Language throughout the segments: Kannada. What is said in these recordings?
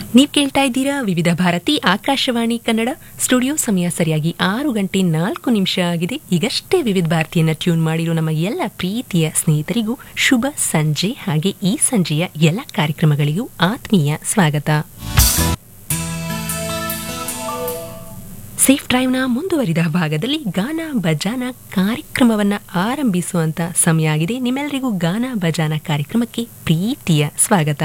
ನೀವು ಕೇಳ್ತಾ ಇದ್ದೀರಾ ವಿವಿಧ ಭಾರತಿ ಆಕಾಶವಾಣಿ ಕನ್ನಡ ಸ್ಟುಡಿಯೋ ಸಮಯ ಸರಿಯಾಗಿ ಆರು ಗಂಟೆ ನಾಲ್ಕು ನಿಮಿಷ ಆಗಿದೆ ಈಗಷ್ಟೇ ವಿವಿಧ ಭಾರತಿಯನ್ನ ಟ್ಯೂನ್ ಮಾಡಿರೋ ನಮ್ಮ ಎಲ್ಲ ಪ್ರೀತಿಯ ಸ್ನೇಹಿತರಿಗೂ ಶುಭ ಸಂಜೆ ಹಾಗೆ ಈ ಸಂಜೆಯ ಎಲ್ಲ ಕಾರ್ಯಕ್ರಮಗಳಿಗೂ ಆತ್ಮೀಯ ಸ್ವಾಗತ ಸೇಫ್ ಡ್ರೈವ್ನ ಮುಂದುವರಿದ ಭಾಗದಲ್ಲಿ ಗಾನ ಬಜಾನ ಕಾರ್ಯಕ್ರಮವನ್ನ ಆರಂಭಿಸುವಂತ ಸಮಯ ಆಗಿದೆ ನಿಮ್ಮೆಲ್ಲರಿಗೂ ಗಾನ ಬಜಾನ ಕಾರ್ಯಕ್ರಮಕ್ಕೆ ಪ್ರೀತಿಯ ಸ್ವಾಗತ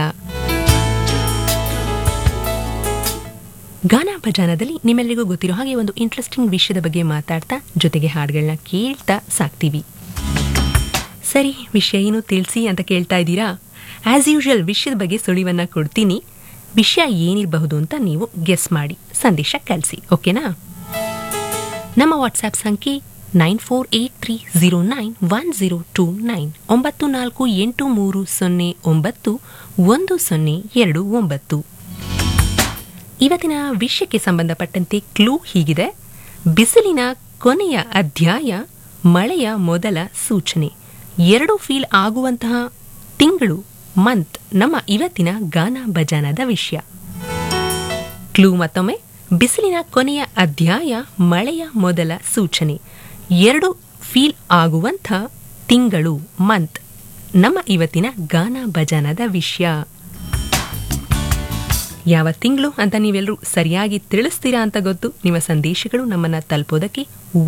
ಗಾನ ಭಜಾನದಲ್ಲಿ ನಿಮ್ಮೆಲ್ಲರಿಗೂ ಗೊತ್ತಿರೋ ಹಾಗೆ ಒಂದು ಇಂಟ್ರೆಸ್ಟಿಂಗ್ ವಿಷಯದ ಬಗ್ಗೆ ಮಾತಾಡ್ತಾ ಜೊತೆಗೆ ಹಾಡುಗಳನ್ನ ಕೇಳ್ತಾ ಸಾಕ್ತೀವಿ ಸರಿ ವಿಷಯ ಏನು ತಿಳಿಸಿ ಅಂತ ಕೇಳ್ತಾ ಇದ್ದೀರಾ ಆಸ್ ಯೂಶುವಲ್ ವಿಷಯದ ಬಗ್ಗೆ ಸುಳಿವನ್ನ ಕೊಡ್ತೀನಿ ವಿಷಯ ಏನಿರಬಹುದು ಅಂತ ನೀವು ಗೆಸ್ ಮಾಡಿ ಸಂದೇಶ ಕಳಿಸಿ ಓಕೆನಾ ನಮ್ಮ ವಾಟ್ಸ್ಆ್ಯಪ್ ಸಂಖ್ಯೆ nine four eight three zero nine one zero two nine ಒಂಬತ್ತು ನಾಲ್ಕು ಎಂಟು ಮೂರು ಸೊನ್ನೆ ಒಂಬತ್ತು ಒಂದು ಸೊನ್ನೆ ಎರಡು ಒಂಬತ್ತು ಇವತ್ತಿನ ವಿಷಯಕ್ಕೆ ಸಂಬಂಧಪಟ್ಟಂತೆ ಕ್ಲೂ ಹೀಗಿದೆ ಬಿಸಿಲಿನ ಕೊನೆಯ ಅಧ್ಯಾಯ ಮಳೆಯ ಮೊದಲ ಸೂಚನೆ ಎರಡು ಫೀಲ್ ಆಗುವಂತಹ ತಿಂಗಳು ಮಂತ್ ನಮ್ಮ ಇವತ್ತಿನ ಗಾನ ಭಜಾನದ ವಿಷಯ ಕ್ಲೂ ಮತ್ತೊಮ್ಮೆ ಬಿಸಿಲಿನ ಕೊನೆಯ ಅಧ್ಯಾಯ ಮಳೆಯ ಮೊದಲ ಸೂಚನೆ ಎರಡು ಫೀಲ್ ಆಗುವಂಥ ತಿಂಗಳು ಮಂತ್ ನಮ್ಮ ಇವತ್ತಿನ ಗಾನ ಭಜಾನದ ವಿಷಯ ಯಾವ ತಿಂಗಳು ಅಂತ ನೀವೆಲ್ಲರೂ ಸರಿಯಾಗಿ ತಿಳಿಸ್ತೀರಾ ಅಂತ ಗೊತ್ತು ನಿಮ್ಮ ಸಂದೇಶಗಳು ನಮ್ಮನ್ನ ತಲುಪೋದಕ್ಕೆ